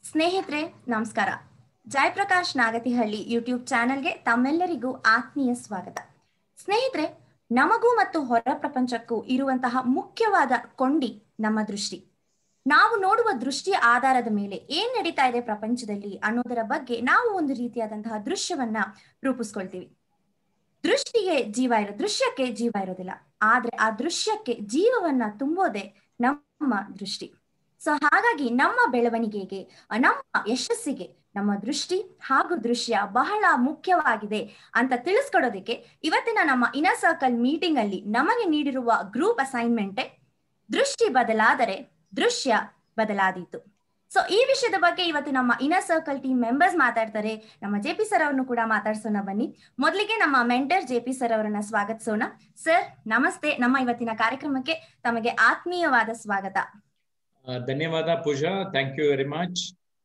ಸ್ನೇಹಿತರೆ ನಮಸ್ಕಾರ ಜಯಪ್ರಕಾಶ್ ನಾಗತಿಹಳ್ಳಿ ಯೂಟ್ಯೂಬ್ ಚಾನೆಲ್ಗೆ ತಮ್ಮೆಲ್ಲರಿಗೂ ಆತ್ಮೀಯ ಸ್ವಾಗತ ಸ್ನೇಹಿತರೆ ನಮಗೂ ಮತ್ತು ಹೊರ ಪ್ರಪಂಚಕ್ಕೂ ಇರುವಂತಹ ಮುಖ್ಯವಾದ ಕೊಂಡಿ ನಮ್ಮ ದೃಷ್ಟಿ ನಾವು ನೋಡುವ ದೃಷ್ಟಿಯ ಆಧಾರದ ಮೇಲೆ ಏನ್ ನಡೀತಾ ಇದೆ ಪ್ರಪಂಚದಲ್ಲಿ ಅನ್ನೋದರ ಬಗ್ಗೆ ನಾವು ಒಂದು ರೀತಿಯಾದಂತಹ ದೃಶ್ಯವನ್ನ ರೂಪಿಸ್ಕೊಳ್ತೀವಿ ದೃಷ್ಟಿಗೆ ಜೀವ ಇರೋ ದೃಶ್ಯಕ್ಕೆ ಜೀವ ಇರೋದಿಲ್ಲ ಆದ್ರೆ ಆ ದೃಶ್ಯಕ್ಕೆ ಜೀವವನ್ನ ತುಂಬೋದೆ ನಮ್ಮ ದೃಷ್ಟಿ ಸೊ ಹಾಗಾಗಿ ನಮ್ಮ ಬೆಳವಣಿಗೆಗೆ ನಮ್ಮ ಯಶಸ್ಸಿಗೆ ನಮ್ಮ ದೃಷ್ಟಿ ಹಾಗೂ ದೃಶ್ಯ ಬಹಳ ಮುಖ್ಯವಾಗಿದೆ ಅಂತ ತಿಳಿಸ್ಕೊಡೋದಕ್ಕೆ ಇವತ್ತಿನ ನಮ್ಮ ಇನ ಸರ್ಕಲ್ ಮೀಟಿಂಗ್ ಅಲ್ಲಿ ನಮಗೆ ನೀಡಿರುವ ಗ್ರೂಪ್ ಅಸೈನ್ಮೆಂಟ್ ದೃಷ್ಟಿ ಬದಲಾದರೆ ದೃಶ್ಯ ಬದಲಾದೀತು ಸೊ ಈ ವಿಷಯದ ಬಗ್ಗೆ ಇವತ್ತು ನಮ್ಮ ಇನರ್ ಸರ್ಕಲ್ ಟೀಮ್ ಮೆಂಬರ್ಸ್ ಮಾತಾಡ್ತಾರೆ ನಮ್ಮ ಜೆ ಪಿ ಸರ್ ಅವ್ರನ್ನು ಕೂಡ ಮಾತಾಡ್ಸೋಣ ಬನ್ನಿ ಮೊದಲಿಗೆ ನಮ್ಮ ಮೆಂಟರ್ ಜೆ ಪಿ ಸರ್ ಅವರನ್ನ ಸ್ವಾಗತಿಸೋಣ ಸರ್ ನಮಸ್ತೆ ನಮ್ಮ ಇವತ್ತಿನ ಕಾರ್ಯಕ್ರಮಕ್ಕೆ ತಮಗೆ ಆತ್ಮೀಯವಾದ ಸ್ವಾಗತ ಧನ್ಯವಾದ Pooja thank you very much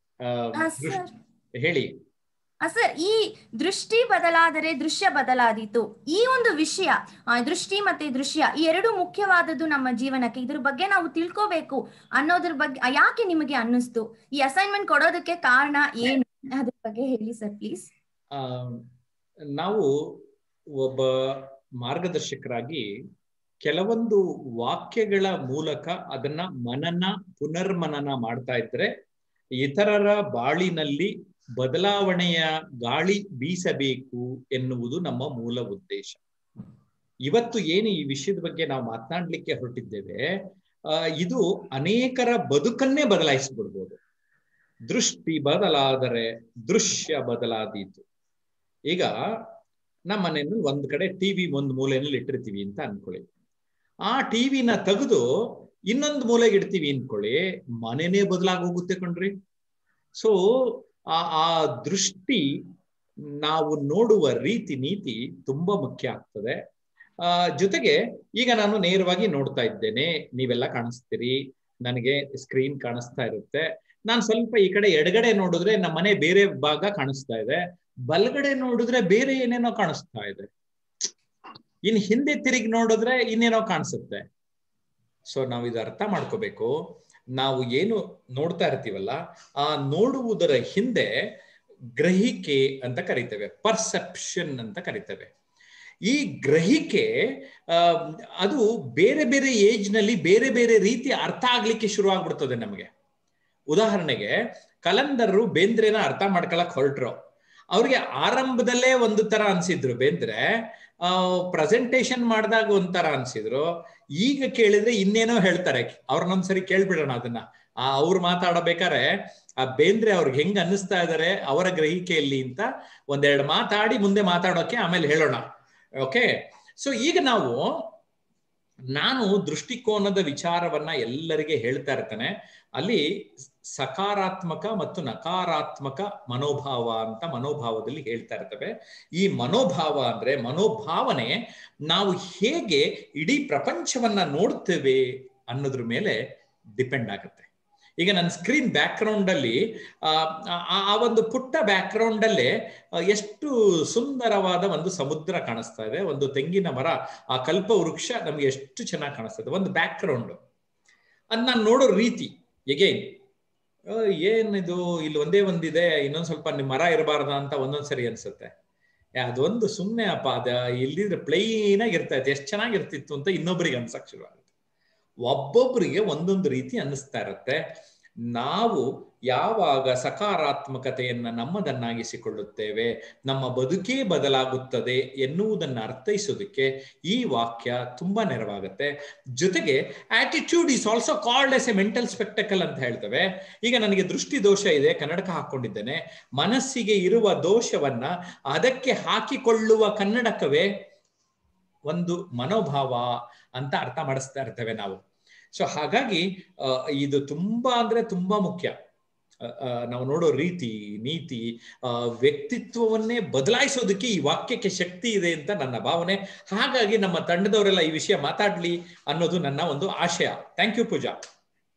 sir ಹೇಳಿ ಸರ್ ಈ ದೃಷ್ಟಿ ಬದಲಾದರೆ ದೃಶ್ಯ ಬದಲಾದೀತು ಈ ಒಂದು ವಿಷಯ ಆ, ದೃಷ್ಟಿ ಮತ್ತೆ ದೃಶ್ಯ ಈ ಎರಡು ಮುಖ್ಯವಾದದ್ದು ನಮ್ಮ ಜೀವನಕ್ಕೆ ಇದ್ರ ಬಗ್ಗೆ ನಾವು ತಿಳ್ಕೋಬೇಕು ಅನ್ನೋದ್ರ ಬಗ್ಗೆ ಆ, ಯಾಕೆ ನಿಮಗೆ ಅನ್ನಿಸ್ತು ಈ ಅಸೈನ್ಮೆಂಟ್ ಕೊಡೋದಕ್ಕೆ ಕಾರಣ ಏನು ಅದ್ರ ಬಗ್ಗೆ ಹೇಳಿ ಸರ್ ಪ್ಲೀಸ್ ಆ, ನಾವು ಒಬ್ಬ ಮಾರ್ಗದರ್ಶಕರಾಗಿ ಕೆಲವೊಂದು ವಾಕ್ಯಗಳ ಮೂಲಕ ಅದನ್ನ ಮನನ ಪುನರ್ಮನನ ಮಾಡ್ತಾ ಇದ್ರೆ ಇತರರ ಬಾಳಿನಲ್ಲಿ ಬದಲಾವಣೆಯ ಗಾಳಿ ಬೀಸಬೇಕು ಎನ್ನುವುದು ನಮ್ಮ ಮೂಲ ಉದ್ದೇಶ ಇವತ್ತು ಏನು ಈ ವಿಷಯದ ಬಗ್ಗೆ ನಾವು ಮಾತನಾಡ್ಲಿಕ್ಕೆ ಹೊರಟಿದ್ದೇವೆ ಆ, ಇದು ಅನೇಕರ ಬದುಕನ್ನೇ ಬದಲಾಯಿಸಿಬಿಡ್ಬೋದು ದೃಷ್ಟಿ ಬದಲಾದರೆ ದೃಶ್ಯ ಬದಲಾದೀತು ಈಗ ನಮ್ಮ ಮನೆಯಲ್ಲಿ ಒಂದ್ ಕಡೆ ಟಿವಿ ಒಂದು ಮೂಲೆಯಲ್ಲಿ ಇಟ್ಟಿರ್ತೀವಿ ಅಂತ ಅನ್ಕೊಳ್ಳಿ ಆ ಟಿವಿನ ತೆಗೆದು ಇನ್ನೊಂದು ಮೂಲೆಗೆ ಇಡ್ತೀವಿ ಅನ್ಕೊಳ್ಳಿ ಮನೆನೇ ಬದಲಾಗಿ ಹೋಗುತ್ತೆ ಕಣ್ರಿ ಸೊ ಆ ಆ ದೃಷ್ಟಿ ನಾವು ನೋಡುವ ರೀತಿ ನೀತಿ ತುಂಬಾ ಮುಖ್ಯ ಆಗ್ತದೆ ಆ ಜೊತೆಗೆ ಈಗ ನಾನು ನೇರವಾಗಿ ನೋಡ್ತಾ ಇದ್ದೇನೆ ನೀವೆಲ್ಲ ಕಾಣಿಸ್ತೀರಿ ನನಗೆ ಸ್ಕ್ರೀನ್ ಕಾಣಿಸ್ತಾ ಇರುತ್ತೆ ನಾನು ಸ್ವಲ್ಪ ಈ ಕಡೆ ಎಡಗಡೆ ನೋಡಿದ್ರೆ ನಮ್ಮ ಮನೆ ಬೇರೆ ಭಾಗ ಕಾಣಿಸ್ತಾ ಇದೆ ಬಲಗಡೆ ನೋಡಿದ್ರೆ ಬೇರೆ ಏನೇನೋ ಕಾಣಿಸ್ತಾ ಇದೆ ಇನ್ ಹಿಂದೆ ತಿರುಗಿ ನೋಡಿದ್ರೆ ಇನ್ನೇನೋ ಕಾಣಿಸುತ್ತೆ ಸೊ ನಾವು ಇದು ಅರ್ಥ ಮಾಡ್ಕೋಬೇಕು ನಾವು ಏನು ನೋಡ್ತಾ ಇರ್ತೀವಲ್ಲ ಆ ನೋಡುವುದರ ಹಿಂದೆ ಗ್ರಹಿಕೆ ಅಂತ ಕರಿತೇವೆ ಪರ್ಸೆಪ್ಷನ್ ಅಂತ ಕರಿತೇವೆ ಈ ಗ್ರಹಿಕೆ ಆ, ಅದು ಬೇರೆ ಬೇರೆ ಏಜ್ ನಲ್ಲಿ ಬೇರೆ ಬೇರೆ ರೀತಿ ಅರ್ಥ ಆಗ್ಲಿಕ್ಕೆ ಶುರು ಆಗ್ಬಿಡ್ತದೆ ನಮಗೆ ಉದಾಹರಣೆಗೆ ಕಲಂದರ್ರು ಬೇಂದ್ರೆನ ಅರ್ಥ ಮಾಡ್ಕೊಳಕ್ ಹೊರಟ್ರು ಅವ್ರಿಗೆ ಆರಂಭದಲ್ಲೇ ಒಂದು ತರ ಅನ್ಸಿದ್ರು ಬೇಂದ್ರೆ ಆ ಪ್ರೆಸೆಂಟೇಶನ್ ಮಾಡಿದಾಗ ಒಂಥರ ಅನ್ಸಿದ್ರು ಈಗ ಕೇಳಿದ್ರೆ ಇನ್ನೇನೋ ಹೇಳ್ತಾರೆ ಅವ್ರನ್ನೊಂದ್ಸರಿ ಕೇಳ್ಬಿಡೋಣ ಅದನ್ನ ಆ ಅವ್ರು ಮಾತಾಡಬೇಕಾರೆ ಆ ಬೇಂದ್ರೆ ಅವ್ರಿಗೆ ಹೆಂಗ್ ಅನ್ನಿಸ್ತಾ ಇದಾರೆ ಅವರ ಗ್ರಹಿಕೆಯಲ್ಲಿ ಅಂತ ಒಂದೆರಡು ಮಾತಾಡಿ ಮುಂದೆ ಮಾತಾಡೋಕೆ ಆಮೇಲೆ ಹೇಳೋಣ ಓಕೆ ಸೊ ಈಗ ನಾವು ನಾನು ದೃಷ್ಟಿಕೋನದ ವಿಚಾರವನ್ನ ಎಲ್ಲರಿಗೆ ಹೇಳ್ತಾ ಇರ್ತೇನೆ ಅಲ್ಲಿ ಸಕಾರಾತ್ಮಕ ಮತ್ತು ನಕಾರಾತ್ಮಕ ಮನೋಭಾವ ಅಂತ ಮನೋಭಾವದಲ್ಲಿ ಹೇಳ್ತಾ ಇರ್ತವೆ ಈ ಮನೋಭಾವ ಅಂದ್ರೆ ಮನೋಭಾವನೆ ನಾವು ಹೇಗೆ ಇಡೀ ಪ್ರಪಂಚವನ್ನ ನೋಡ್ತೇವೆ ಅನ್ನೋದ್ರ ಮೇಲೆ ಡಿಪೆಂಡ್ ಆಗುತ್ತೆ ಈಗ ನನ್ನ ಸ್ಕ್ರೀನ್ ಬ್ಯಾಕ್ ಗ್ರೌಂಡ್ ಅಲ್ಲಿ ಆ ಆ- ಆ ಒಂದು ಪುಟ್ಟ ಬ್ಯಾಕ್ ಗ್ರೌಂಡ್ ಅಲ್ಲೇ ಆ, ಎಷ್ಟು ಸುಂದರವಾದ ಒಂದು ಸಮುದ್ರ ಕಾಣಿಸ್ತಾ ಇದೆ ಒಂದು ತೆಂಗಿನ ಮರ ಆ ಕಲ್ಪ ವೃಕ್ಷ ನಮ್ಗೆ ಎಷ್ಟು ಚೆನ್ನಾಗಿ ಕಾಣಿಸ್ತದೆ ಒಂದು ಬ್ಯಾಕ್ ಗ್ರೌಂಡ್ ಅದ್ ನಾನು ನೋಡೋ ರೀತಿ ಎಗೈನ್ ಏನಿದು ಇಲ್ಲಿ ಒಂದೇ ಒಂದಿದೆ ಇನ್ನೊಂದ್ ಸ್ವಲ್ಪ ನಿಮ್ ಮರ ಇರಬಾರ್ದ ಅಂತ ಒಂದೊಂದ್ಸರಿ ಅನ್ಸುತ್ತೆ ಏ, ಅದೊಂದು ಸುಮ್ನೆ ಅಪ್ಪ ಅದ ಇಲ್ಲಿದ್ರೆ ಪ್ಲೈನ್ ಆಗಿ ಇರ್ತಾ ಇತ್ತು ಎಷ್ಟು ಚೆನ್ನಾಗಿರ್ತಿತ್ತು ಅಂತ ಇನ್ನೊಬ್ರಿಗೆ ಅನ್ಸಕ್ ಶುರು ಆಗುತ್ತೆ ಒಬ್ಬೊಬ್ಬರಿಗೆ ಒಂದೊಂದು ರೀತಿ ಅನ್ನಿಸ್ತಾ ಇರುತ್ತೆ ನಾವು ಯಾವಾಗ ಸಕಾರಾತ್ಮಕತೆಯನ್ನ ನಮ್ಮದನ್ನಾಗಿಸಿಕೊಳ್ಳುತ್ತೇವೆ ನಮ್ಮ ಬದುಕೇ ಬದಲಾಗುತ್ತದೆ ಎನ್ನುವುದನ್ನು ಅರ್ಥೈಸೋದಕ್ಕೆ ಈ ವಾಕ್ಯ ತುಂಬಾ ನೆರವಾಗುತ್ತೆ ಜೊತೆಗೆ attitude is also called as a mental spectacle ಅಂತ ಹೇಳ್ತೇವೆ ಈಗ ನನಗೆ ದೃಷ್ಟಿ ದೋಷ ಇದೆ ಕನ್ನಡಕ ಹಾಕೊಂಡಿದ್ದೇನೆ ಮನಸ್ಸಿಗೆ ಇರುವ ದೋಷವನ್ನ ಅದಕ್ಕೆ ಹಾಕಿಕೊಳ್ಳುವ ಕನ್ನಡಕವೇ ಒಂದು ಮನೋಭಾವ ಅಂತ ಅರ್ಥ ಮಾಡಿಸ್ತಾ ಇರ್ತೇವೆ ನಾವು ಸೊ ಹಾಗಾಗಿ ಆ, ಇದು ತುಂಬಾ ಅಂದ್ರೆ ತುಂಬಾ ಮುಖ್ಯ ಆ, ಆ, ನಾವು ನೋಡೋ ರೀತಿ ನೀತಿ ಆ, ವ್ಯಕ್ತಿತ್ವವನ್ನೇ ಬದಲಾಯಿಸೋದಕ್ಕೆ ಈ ವಾಕ್ಯಕ್ಕೆ ಶಕ್ತಿ ಇದೆ ಅಂತ ನನ್ನ ಭಾವನೆ ಹಾಗಾಗಿ ನಮ್ಮ ತಂಡದವರೆಲ್ಲ ಈ ವಿಷಯ ಮಾತಾಡ್ಲಿ ಅನ್ನೋದು ನನ್ನ ಒಂದು ಆಶಯ thank you Pooja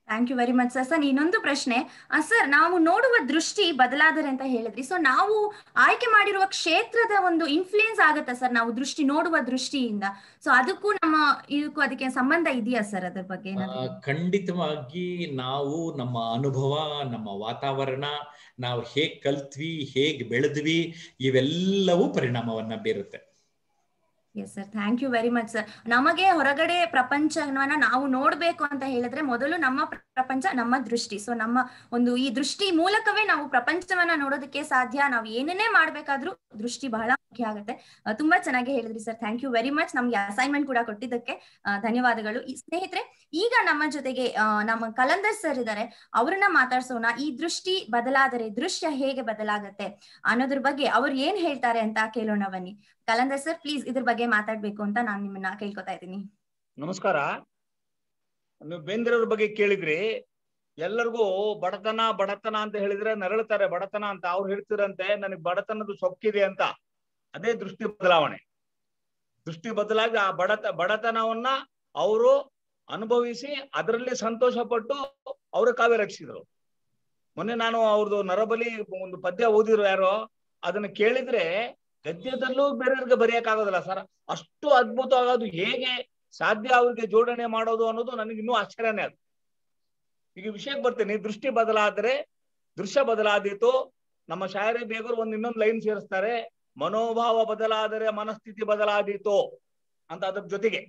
thank you very much sir sir ಇನ್ನೊಂದು ಪ್ರಶ್ನೆ ಸರ್ ನಾವು ನೋಡುವ ದೃಷ್ಟಿ ಬದಲಾದರೆ ಅಂತ ಹೇಳಿದ್ರಿ ಸೊ ನಾವು ಆಯ್ಕೆ ಮಾಡಿರುವ ಕ್ಷೇತ್ರದ ಒಂದು ಇನ್ಫ್ಲೂಯೆನ್ಸ್ ಆಗುತ್ತಾ ಸರ್ ನಾವು ದೃಷ್ಟಿ ನೋಡುವ ದೃಷ್ಟಿಯಿಂದ ಸೊ ಅದಕ್ಕೂ ನಮ್ಮ ಇದಕ್ಕೂ ಅದಕ್ಕೆ ಸಂಬಂಧ ಇದೆಯಾ ಸರ್ ಅದ್ರ ಬಗ್ಗೆ ಆ, ಏನಾದ್ರು ಖಂಡಿತವಾಗಿ ನಾವು ನಮ್ಮ ಅನುಭವ ನಮ್ಮ ವಾತಾವರಣ ನಾವು ಹೇಗ್ ಕಲ್ತ್ವಿ ಹೇಗ್ ಬೆಳೆದ್ವಿ ಇವೆಲ್ಲವೂ ಪರಿಣಾಮವನ್ನ ಬೀರುತ್ತೆ yes sir thank you very much sir ನಮಗೆ ಹೊರಗಡೆ ಪ್ರಪಂಚವನ್ನ ನಾವು ನೋಡ್ಬೇಕು ಅಂತ ಹೇಳಿದ್ರೆ ಮೊದಲು ನಮ್ಮ ಪ್ರ- ಪ್ರಪಂಚ ನಮ್ಮ ದೃಷ್ಟಿ ಸೊ ನಮ್ಮ ಒಂದು ಈ ದೃಷ್ಟಿ ಮೂಲಕವೇ ನಾವು ಪ್ರಪಂಚವನ್ನ ನೋಡೋದಕ್ಕೆ ಸಾಧ್ಯ ನಾವು ಏನೇನೇ ಮಾಡ್ಬೇಕಾದ್ರೂ ದೃಷ್ಟಿ ಬಹಳ ಮುಖ್ಯ ಆಗುತ್ತೆ ಆ, ತುಂಬಾ ಚೆನ್ನಾಗಿ ಹೇಳಿದ್ರಿ sir thank you very much ನಮ್ಗೆ ಅಸೈನ್ಮೆಂಟ್ ಕೂಡ ಕೊಟ್ಟಿದ್ದಕ್ಕೆ ಆ, ಧನ್ಯವಾದಗಳು ಈ ಸ್ನೇಹಿತರೆ ಈಗ ನಮ್ಮ ಜೊತೆಗೆ ಆ, ನಮ್ಮ ಕಲಂದರ್ ಸರ್ ಇದ್ದಾರೆ ಅವ್ರನ್ನ ಮಾತಾಡ್ಸೋಣ ಈ ದೃಷ್ಟಿ ಬದಲಾದರೆ ದೃಶ್ಯ ಹೇಗೆ ಬದಲಾಗತ್ತೆ ಅನ್ನೋದ್ರ ಬಗ್ಗೆ ಅವ್ರು ಏನ್ ಹೇಳ್ತಾರೆ ಅಂತ ಕೇಳೋಣ ಬನ್ನಿ ಕಲಂದರ್ ಸರ್ ಪ್ಲೀಸ್ ಇದ್ರ ಬಗ್ಗೆ ಮಾತಾಡ್ಬೇಕು ಅಂತ ನಾನು ನಿಮ್ಮನ್ನ ಕೇಳ್ಕೊತಾ ಇದ್ದೀನಿ ನಮಸ್ಕಾರ ನೀವು ಬೇಂದ್ರವ್ರ ಬಗ್ಗೆ ಕೇಳಿದ್ರಿ ಎಲ್ಲರಿಗೂ ಬಡತನ ಬಡತನ ಅಂತ ಹೇಳಿದ್ರೆ ನರಳುತ್ತಾರೆ ಬಡತನ ಅಂತ ಅವ್ರು ಹೇಳ್ತಿರಂತೆ ನನಗೆ ಬಡತನದ ಸೊಕ್ಕಿದೆ ಅಂತ ಅದೇ ದೃಷ್ಟಿ ಬದಲಾವಣೆ ದೃಷ್ಟಿ ಬದಲಾಗಿ ಆ ಬಡತ ಬಡತನವನ್ನ ಅವರು ಅನುಭವಿಸಿ ಅದರಲ್ಲಿ ಸಂತೋಷ ಪಟ್ಟು ಅವ್ರ ಕಾವ್ಯ ರಚಿಸಿದ್ರು ಮೊನ್ನೆ ನಾನು ಅವ್ರದ್ದು ನರಬಲಿ ಒಂದು ಪದ್ಯ ಓದಿದ್ರು ಯಾರೋ ಅದನ್ನ ಕೇಳಿದ್ರೆ ಗದ್ಯದಲ್ಲೂ ಬೇರೆಯವ್ರಿಗೆ ಬರೆಯಕ್ಕಾಗೋದಿಲ್ಲ ಸರ್ ಅಷ್ಟು ಅದ್ಭುತವಾಗೋದು ಹೇಗೆ ಸಾಧ್ಯ ಅವ್ರಿಗೆ ಜೋಡಣೆ ಮಾಡೋದು ಅನ್ನೋದು ನನಗೆ ಇನ್ನೂ ಆಶ್ಚರ್ಯನೇ ಅದು ಈಗ ವಿಷಯಕ್ಕೆ ಬರ್ತೇನೆ ದೃಷ್ಟಿ ಬದಲಾದರೆ ದೃಶ್ಯ ಬದಲಾದೀತು ನಮ್ಮ ಶಾಯರಿ ಬೇಗರು ಒಂದ್ ಇನ್ನೊಂದು ಲೈನ್ ಸೇರಿಸ್ತಾರೆ ಮನೋಭಾವ ಬದಲಾದರೆ ಮನಸ್ಥಿತಿ ಬದಲಾದೀತು ಅಂತ ಅದ್ರ ಜೊತೆಗೆ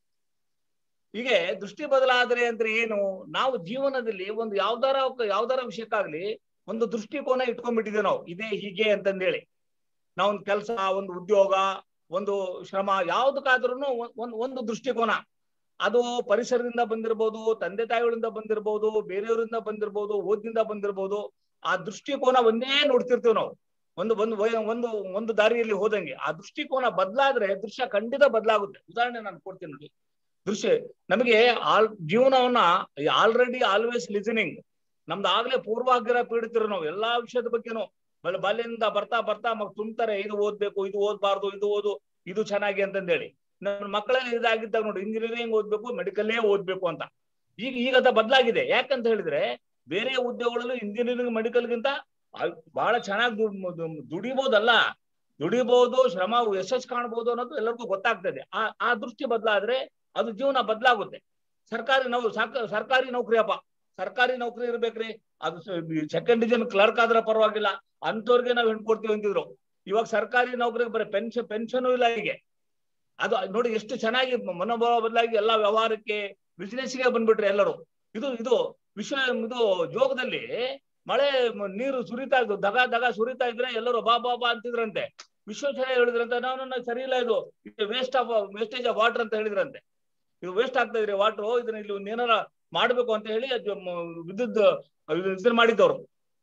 ಹೀಗೆ ದೃಷ್ಟಿ ಬದಲಾದರೆ ಅಂದ್ರೆ ಏನು ನಾವು ಜೀವನದಲ್ಲಿ ಒಂದು ಯಾವ್ದಾರ ಯಾವ್ದಾರ ವಿಷಯಕ್ಕಾಗ್ಲಿ ಒಂದು ದೃಷ್ಟಿಕೋನ ಇಟ್ಕೊಂಡ್ಬಿಟ್ಟಿದ್ದೇವೆ ನಾವು ಇದೇ ಹೀಗೆ ಅಂತಂದೇಳಿ ನಾವೊಂದು ಕೆಲಸ ಒಂದು ಉದ್ಯೋಗ ಒಂದು ಶ್ರಮ ಯಾವ್ದಕ್ಕಾದ್ರೂ ಒಂದು ಒಂದು ದೃಷ್ಟಿಕೋನ ಅದು ಪರಿಸರದಿಂದ ಬಂದಿರಬಹುದು ತಂದೆ ತಾಯಿಗಳಿಂದ ಬಂದಿರಬಹುದು ಬೇರೆಯವರಿಂದ ಬಂದಿರಬಹುದು ಓದಿನಿಂದ ಬಂದಿರಬಹುದು ಆ ದೃಷ್ಟಿಕೋನ ಒಂದೇ ನೋಡ್ತಿರ್ತೀವಿ ನಾವು ಒಂದು ಒಂದು ವಯ- ಒಂದು ಒಂದು ದಾರಿಯಲ್ಲಿ ಹೋದಂಗೆ ಆ ದೃಷ್ಟಿಕೋನ ಬದಲಾದ್ರೆ ದೃಶ್ಯ ಖಂಡಿತ ಬದಲಾಗುತ್ತೆ ಉದಾಹರಣೆ ನಾನು ಕೊಡ್ತೀನಿ ನೋಡಿ ದೃಶ್ಯ ನಮಗೆ ಆಲ್ ಜೀವನವನ್ನ ಆಲ್ರೆಡಿ ಆಲ್ವೇಸ್ ಲಿಸನಿಂಗ್ ನಮ್ದು ಆಗ್ಲೇ ಪೂರ್ವಾಗ್ರಹ ಪೀಡಿತರು ನಾವು ಎಲ್ಲಾ ವಿಷಯದ ಬಗ್ಗೆನೂ ಬಲ್ ಬಾಲ್ಯದಿಂದ ಬರ್ತಾ ಬರ್ತಾ ಮಗ್ ತುಂಬ್ತಾರೆ ಇದು ಓದ್ಬೇಕು ಇದು ಓದ್ಬಾರ್ದು ಇದು ಓದು ಇದು ಚೆನ್ನಾಗಿ ಅಂತಂದೇಳಿ ನಮ್ಮ ಮಕ್ಕಳಲ್ಲಿ ಇದಾಗಿದ್ದಾಗ ನೋಡಿ ಇಂಜಿನಿಯರಿಂಗ್ ಓದ್ಬೇಕು ಮೆಡಿಕಲ್ಲೇ ಓದ್ಬೇಕು ಅಂತ ಈಗ ಈಗ ಅದ ಬದಲಾಗಿದೆ ಯಾಕಂತ ಹೇಳಿದ್ರೆ ಬೇರೆ ಉದ್ಯೋಗಗಳಲ್ಲೂ ಇಂಜಿನಿಯರಿಂಗ್ ಮೆಡಿಕಲ್ಗಿಂತ ಬಹಳ ಚೆನ್ನಾಗಿ ದುಡಿಬಹುದಲ್ಲ ದುಡಿಬಹುದು ಶ್ರಮ ಯಶಸ್ಸು ಕಾಣ್ಬೋದು ಅನ್ನೋದು ಎಲ್ಲರಿಗೂ ಗೊತ್ತಾಗ್ತದೆ ಆ ಆ ದೃಷ್ಟಿ ಬದಲಾದ್ರೆ ಅದು ಜೀವನ ಬದಲಾಗುತ್ತೆ ಸರ್ಕಾರಿ ನೌ ಸಾಕ ಸರ್ಕಾರಿ ನೌಕರಿ ಅಪ್ಪ ಸರ್ಕಾರಿ ನೌಕರಿ ಇರ್ಬೇಕ್ರಿ ಅದು ಸೆಕೆಂಡ್ ಡಿವಿಷನ್ ಕ್ಲರ್ಕ್ ಆದ್ರೆ ಪರವಾಗಿಲ್ಲ ಅಂತವ್ರಿಗೆ ನಾವು ಹೆಣ್ಕೊಡ್ತೀವಿ ಅಂತಿದ್ರು ಇವಾಗ ಸರ್ಕಾರಿ ನೌಕರಿಗೆ ಬರೀ ಪೆನ್ಷನ್ ಪೆನ್ಷನ್ ಇಲ್ಲ ಹೀಗೆ ಅದು ನೋಡಿ ಎಷ್ಟು ಚೆನ್ನಾಗಿ ಮನೋಭಾವ ಬದಲಾಗಿ ಎಲ್ಲಾ ವ್ಯವಹಾರಕ್ಕೆ ಬಿಸಿನೆಸ್ಗೆ ಬಂದ್ಬಿಟ್ರೆ ಎಲ್ಲರೂ ಇದು ಇದು ವಿಶ್ವ ಇದು ಜೋಗದಲ್ಲಿ ಮಳೆ ಮ- ನೀರು ಸುರಿತಾ ಇದ್ದು ದಗ ದಗ ಸುರಿತಾ ಇದ್ರೆ ಎಲ್ಲರೂ ಬಾ ಬಾ ಬಾ ಅಂತಿದ್ರಂತೆ ವಿಶ್ವೇಶ್ವರಯ್ಯ ಹೇಳಿದ್ರಂತೆ ನಾನು ಸರಿ ಇಲ್ಲ ಇದು waste of wastage of water ಅಂತ ಹೇಳಿದ್ರಂತೆ ಇದು ವೇಸ್ಟ್ ಆಗ್ತಾ ಇದ್ರಿ ವಾಟರ್ ಇದನ್ನ ಇಲ್ಲಿ ಒಂದ್ ಏನಾರ ಮಾಡ್ಬೇಕು ಅಂತ ಹೇಳಿ ಅದು ಮ- ವಿದ್ಯುತ್ ಇದನ್ನ ಮಾಡಿದ್ದವ್ರು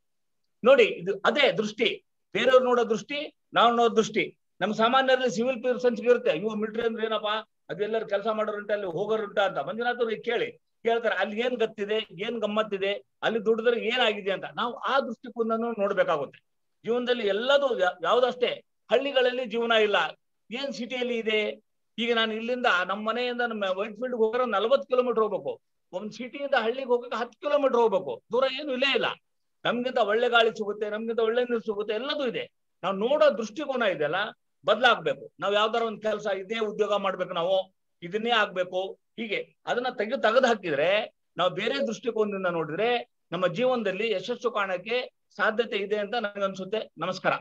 ನೋಡಿ ಇದು ಅದೇ ದೃಷ್ಟಿ ಬೇರೆಯವ್ರು ನೋಡೋ ದೃಷ್ಟಿ ನಾವು ನೋಡೋ ದೃಷ್ಟಿ ನಮ್ಮ ಸಾಮಾನ್ಯರಲ್ಲಿ ಸಿವಿಲ್ ಪರ್ಸನ್ಸ್ ಇರುತ್ತೆ ಇವು ಮಿಲಿಟರಿ ಅಂದ್ರೆ ಏನಪ್ಪಾ ಅದೆಲ್ಲರೂ ಕೆಲಸ ಮಾಡೋರುಂಟ ಅಲ್ಲಿ ಹೋಗೋರುಂಟ ಅಂತ ಮಂಜುನಾಥ್ ಅವ್ರಿಗೆ ಕೇಳಿ ಕೇಳ್ತಾರೆ ಅಲ್ಲಿ ಏನ್ ಗತ್ತಿದೆ ಏನ್ ಗಮ್ಮತ್ತಿದೆ ಅಲ್ಲಿ ದುಡಿದ್ರೆ ಏನಾಗಿದೆ ಅಂತ ನಾವು ಆ ದೃಷ್ಟಿಕೋನನ್ನು ನೋಡ್ಬೇಕಾಗುತ್ತೆ ಜೀವನದಲ್ಲಿ ಎಲ್ಲದೂ ಯಾ- ಯಾವ್ದಷ್ಟೇ ಹಳ್ಳಿಗಳಲ್ಲಿ ಜೀವನ ಇಲ್ಲ ಏನ್ ಸಿಟಿಯಲ್ಲಿ ಇದೆ ಈಗ ನಾನು ಇಲ್ಲಿಂದ ನಮ್ಮ ಮನೆಯಿಂದ ನಮ್ಮ ವೈಟ್ ಫೀಲ್ಡ್ ಹೋಗೋರು ನಲ್ವತ್ತು ಕಿಲೋಮೀಟರ್ ಹೋಗ್ಬೇಕು ಒಂದ್ ಸಿಟಿಯಿಂದ ಹಳ್ಳಿಗೆ ಹೋಗಕ್ಕೆ ಹತ್ತು ಕಿಲೋಮೀಟರ್ ಹೋಗ್ಬೇಕು ದೂರ ಏನು ಇಲ್ಲೇ ಇಲ್ಲ ನಮ್ಗಿಂತ ಒಳ್ಳೆ ಗಾಳಿ ಸಿಗುತ್ತೆ ನಮ್ಗಿಂತ ಒಳ್ಳೆ ನೀರು ಸಿಗುತ್ತೆ ಎಲ್ಲದೂ ಇದೆ ನಾವು ನೋಡೋ ದೃಷ್ಟಿಕೋನ ಇದೆಯಲ್ಲ ಬದಲಾಗ್ಬೇಕು ನಾವು ಯಾವ್ದಾರ ಒಂದ್ ಕೆಲಸ ಇದೇ ಉದ್ಯೋಗ ಮಾಡ್ಬೇಕು ನಾವು ಇದನ್ನೇ ಆಗ್ಬೇಕು ಹೀಗೆ ಅದನ್ನ ತೆಗೆದು ತೆಗೆದು ಹಾಕಿದ್ರೆ ನಾವು ಬೇರೆ ದೃಷ್ಟಿಕೋನದಿಂದ ನೋಡಿದ್ರೆ ನಮ್ಮ ಜೀವನದಲ್ಲಿ ಯಶಸ್ಸು ಕಾಣಕ್ಕೆ ಸಾಧ್ಯತೆ ಇದೆ ಅಂತ ನನಗನ್ಸುತ್ತೆ ನಮಸ್ಕಾರ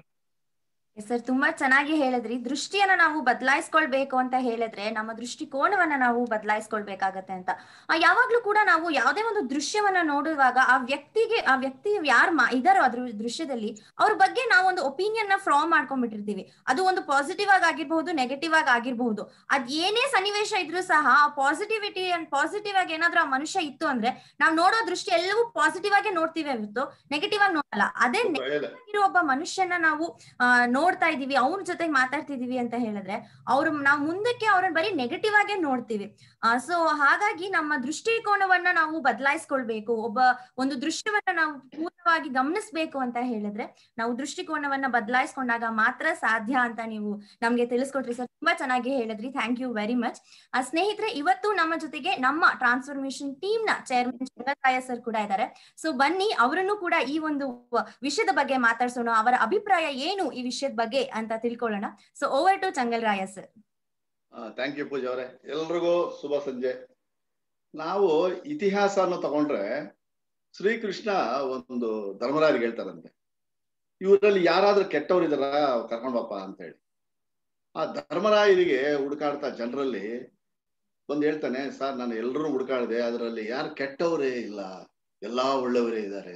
ಸರ್ ತುಂಬಾ ಚೆನ್ನಾಗಿ ಹೇಳಿದ್ರಿ ದೃಷ್ಟಿಯನ್ನ ನಾವು ಬದಲಾಯಿಸ್ಕೊಳ್ಬೇಕು ಅಂತ ಹೇಳಿದ್ರೆ ನಮ್ಮ ದೃಷ್ಟಿಕೋನವನ್ನ ನಾವು ಬದಲಾಯಿಸ್ಕೊಳ್ಬೇಕಾಗತ್ತೆ ಅಂತ ಆ, ಯಾವಾಗ್ಲೂ ಕೂಡ ನಾವು ಯಾವುದೇ ಒಂದು ದೃಶ್ಯವನ್ನ ನೋಡುವಾಗ ಆ ವ್ಯಕ್ತಿಗೆ ಆ ವ್ಯಕ್ತಿ ಯಾರು ಮಾ ಇದಾರೋ ಅದ್ರ ದೃಶ್ಯದಲ್ಲಿ ಅವ್ರ ಬಗ್ಗೆ ನಾವು ಒಂದು ಒಪಿನಿಯನ್ ನ ಫ್ರಾಮ್ ಮಾಡ್ಕೊಂಡ್ಬಿಟ್ಟಿರ್ತೀವಿ ಅದು ಒಂದು ಪಾಸಿಟಿವ್ ಆಗಿ ಆಗಿರ್ಬಹುದು ನೆಗೆಟಿವ್ ಆಗಿ ಆಗಿರ್ಬಹುದು ಅದ್ ಏನೇ ಸನ್ನಿವೇಶ ಇದ್ರೂ ಸಹ ಆ ಪಾಸಿಟಿವಿಟಿ ಅಂಡ್ ಪಾಸಿಟಿವ್ ಆಗಿ ಏನಾದ್ರೂ ಆ ಮನುಷ್ಯ ಇತ್ತು ಅಂದ್ರೆ ನಾವು ನೋಡೋ ದೃಷ್ಟಿ ಎಲ್ಲವೂ ಪಾಸಿಟಿವ್ ಆಗಿ ನೋಡ್ತೀವಿ ಹೊರತು ನೆಗೆಟಿವ್ ಆಗಿ ನೋಡಲ್ಲ ಅದೇ negative ಆಗಿರೋ ಒಬ್ಬ ಮನುಷ್ಯನ ನಾವು ಆ, ನೋಡ್ತಾ ಇದೀವಿ ಅವ್ರ ಜೊತೆಗೆ ಮಾತಾಡ್ತಿದೀವಿ ಅಂತ ಹೇಳಿದ್ರೆ ಅವ್ರು ನಾವು ಮುಂದಕ್ಕೆ ಅವ್ರನ್ನ ಬರೀ ನೆಗೆಟಿವ್ ಆಗೇ ನೋಡ್ತೀವಿ ಸೊ ಹಾಗಾಗಿ ನಮ್ಮ ದೃಷ್ಟಿಕೋನವನ್ನ ನಾವು ಬದಲಾಯಿಸ್ಕೊಳ್ಬೇಕು ಒಬ್ಬ ಒಂದು ದೃಶ್ಯವನ್ನ ನಾವು ಪೂರ್ಣವಾಗಿ ಗಮನಿಸ್ಬೇಕು ಅಂತ ಹೇಳಿದ್ರೆ ನಾವು ದೃಷ್ಟಿಕೋನವನ್ನ ಬದಲಾಯಿಸ್ಕೊಂಡಾಗ ಮಾತ್ರ ಸಾಧ್ಯ ಅಂತ ನೀವು ನಮ್ಗೆ ತಿಳಿಸ್ಕೊಟ್ರಿ ಸರ್ ತುಂಬಾ ಚೆನ್ನಾಗಿ ಹೇಳಿದ್ರಿ ಥ್ಯಾಂಕ್ ಯು ವೆರಿ ಮಚ್ ಸ್ನೇಹಿತರೆ ಇವತ್ತು ನಮ್ಮ ಜೊತೆಗೆ ನಮ್ಮ ಟ್ರಾನ್ಸ್ಫಾರ್ಮೇಶನ್ ಟೀಮ್ ನ ಚೇರ್ಮನ್ ಚಂದ್ರಕಾಯ ಸರ್ ಕೂಡ ಇದ್ದಾರೆ ಸೊ ಬನ್ನಿ ಅವರನ್ನು ಕೂಡ ಈ ಒಂದು ವಿಷಯದ ಬಗ್ಗೆ ಮಾತಾಡ್ಸೋಣ ಅವರ ಅಭಿಪ್ರಾಯ ಏನು ಈ ವಿಷಯದ ಬಗ್ಗೆ ಅಂತ ತಿಳ್ಕೊಳ್ಳೋಣ so over to Changalraya sir thank you Pooja ಅವರೇ ಎಲ್ರಿಗೂ ಶುಭ ಸಂಜೆ ನಾವು ಇತಿಹಾಸನ ತಗೊಂಡ್ರೆ ಶ್ರೀಕೃಷ್ಣ ಒಂದು ಧರ್ಮರಾಯರಿಗೆ ಹೇಳ್ತಾರಂತೆ ಇವರಲ್ಲಿ ಯಾರಾದ್ರೂ ಕೆಟ್ಟವ್ರು ಇದಾರ ಕರ್ಕೊಂಡ್ ಬಾಪ ಅಂತ ಹೇಳಿ ಆ ಧರ್ಮರಾಯರಿಗೆ ಹುಡುಕಾಡ್ತಾ ಜನರಲ್ಲಿ ಬಂದು ಹೇಳ್ತಾನೆ ಸರ್ ನಾನು ಎಲ್ಲರೂ ಹುಡುಕಾಡಿದೆ ಅದರಲ್ಲಿ ಯಾರು ಕೆಟ್ಟವರೇ ಇಲ್ಲ ಎಲ್ಲಾ ಒಳ್ಳೆಯವರೇ ಇದ್ದಾರೆ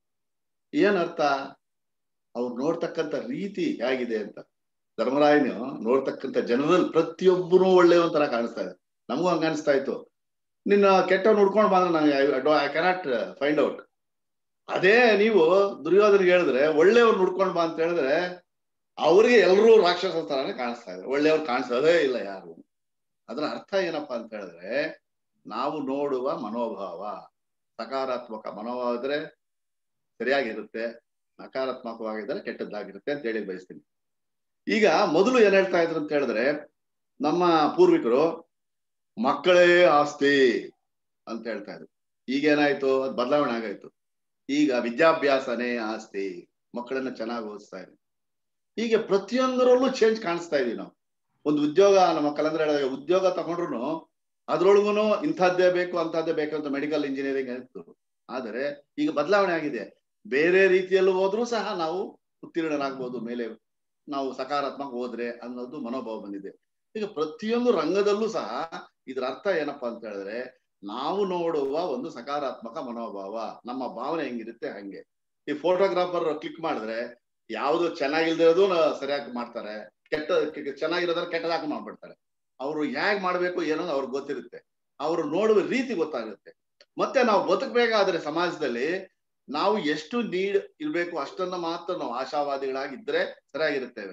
ಏನ್ ಅರ್ಥ ಅವ್ರು ನೋಡ್ತಕ್ಕಂಥ ರೀತಿ ಹೇಗಿದೆ ಅಂತ ಧರ್ಮರಾಯನು ನೋಡ್ತಕ್ಕಂಥ ಜನರಲ್ಲಿ ಪ್ರತಿಯೊಬ್ಬರು ಒಳ್ಳೆಯ ತರ ಕಾಣಿಸ್ತಾ ಇದೆ ನಮಗೂ ಹಂಗ ಅನಿಸ್ತಾ ಇತ್ತು ನಿನ್ನ ಕೆಟ್ಟವ್ ನೋಡ್ಕೊಂಡು ಬಂದ್ರೆ ನಂಗೆ ಐ ಕೆನಾಟ್ ಫೈಂಡ್ ಔಟ್ ಅದೇ ನೀವು ದುರ್ಯೋಧನಿಗೆ ಹೇಳಿದ್ರೆ ಒಳ್ಳೆಯವ್ರು ನೋಡ್ಕೊಂಡು ಬಾ ಅಂತ ಹೇಳಿದ್ರೆ ಅವ್ರಿಗೆ ಎಲ್ಲರೂ ರಾಕ್ಷಸ ತರಾನೇ ಕಾಣಿಸ್ತಾ ಇದೆ ಒಳ್ಳೆಯವ್ರು ಕಾಣಿಸೋದೇ ಇಲ್ಲ ಯಾರು ಅದರ ಅರ್ಥ ಏನಪ್ಪಾ ಅಂತ ಹೇಳಿದ್ರೆ ನಾವು ನೋಡುವ ಮನೋಭಾವ ಸಕಾರಾತ್ಮಕ ಮನೋಭಾವ ಇದ್ರೆ ಸರಿಯಾಗಿರುತ್ತೆ ನಕಾರಾತ್ಮಕವಾಗಿದ್ದರೆ ಕೆಟ್ಟದ್ದಾಗಿರುತ್ತೆ ಅಂತ ಹೇಳಿ ಬಯಸ್ತೀನಿ ಈಗ ಮೊದಲು ಏನ್ ಹೇಳ್ತಾ ಇದ್ರು ಅಂತ ಹೇಳಿದ್ರೆ ನಮ್ಮ ಪೂರ್ವಿಕರು ಮಕ್ಕಳೇ ಆಸ್ತಿ ಅಂತ ಹೇಳ್ತಾ ಇದ್ರು ಈಗೇನಾಯ್ತು ಅದು ಬದಲಾವಣೆ ಆಗಾಯ್ತು ಈಗ ವಿದ್ಯಾಭ್ಯಾಸನೇ ಆಸ್ತಿ ಮಕ್ಕಳನ್ನ ಚೆನ್ನಾಗಿ ಓದಿಸ್ತಾ ಇದೆ ಹೀಗೆ ಪ್ರತಿಯೊಂದರಲ್ಲೂ ಚೇಂಜ್ ಕಾಣಿಸ್ತಾ ಇದೀವಿ ನಾವು ಒಂದು ಉದ್ಯೋಗ ನಮ್ಮ ಕಲಂದ್ರ ಹೇಳಿದಾಗ ಉದ್ಯೋಗ ತಗೊಂಡ್ರು ಅದ್ರೊಳಗುನು ಇಂಥದ್ದೇ ಬೇಕು ಅಂತದ್ದೇ ಬೇಕು ಅಂತ ಮೆಡಿಕಲ್ ಇಂಜಿನಿಯರಿಂಗ್ ಆಯ್ತು ಆದರೆ ಈಗ ಬದಲಾವಣೆ ಆಗಿದೆ ಬೇರೆ ರೀತಿಯಲ್ಲೂ ಹೋದ್ರೂ ಸಹ ನಾವು ಉತ್ತೀರ್ಣರಾಗ್ಬೋದು ಮೇಲೆ ನಾವು ಸಕಾರಾತ್ಮಕ ಹೋದ್ರೆ ಅನ್ನೋದು ಮನೋಭಾವ ಬಂದಿದೆ ಈಗ ಪ್ರತಿಯೊಂದು ರಂಗದಲ್ಲೂ ಸಹ ಇದ್ರ ಅರ್ಥ ಏನಪ್ಪಾ ಅಂತ ಹೇಳಿದ್ರೆ ನಾವು ನೋಡುವ ಒಂದು ಸಕಾರಾತ್ಮಕ ಮನೋಭಾವ ನಮ್ಮ ಭಾವನೆ ಹೆಂಗಿರುತ್ತೆ ಹಂಗೆ ಈ ಫೋಟೋಗ್ರಾಫರ್ ಕ್ಲಿಕ್ ಮಾಡಿದ್ರೆ ಯಾವ್ದು ಚೆನ್ನಾಗಿಲ್ದಿರೋದು ಸರಿಯಾಗಿ ಮಾಡ್ತಾರೆ ಕೆಟ್ಟ ಚೆನ್ನಾಗಿರೋದ್ರ ಕೆಟ್ಟದಾಗಿ ಮಾಡ್ಬಿಡ್ತಾರೆ ಅವರು ಹೇಗ್ ಮಾಡ್ಬೇಕು ಏನೋ ಅವ್ರಿಗೆ ಗೊತ್ತಿರುತ್ತೆ ಅವರು ನೋಡುವ ರೀತಿ ಗೊತ್ತಾಗುತ್ತೆ ಮತ್ತೆ ನಾವು ಬದುಕಬೇಕಾದ್ರೆ ಸಮಾಜದಲ್ಲಿ ನಾವು ಎಷ್ಟು ನೀಡ್ ಇರ್ಬೇಕು ಅಷ್ಟನ್ನ ಮಾತ್ರ ನಾವು ಆಶಾವಾದಿಗಳಾಗಿದ್ರೆ ಸರಿಯಾಗಿರುತ್ತೇವೆ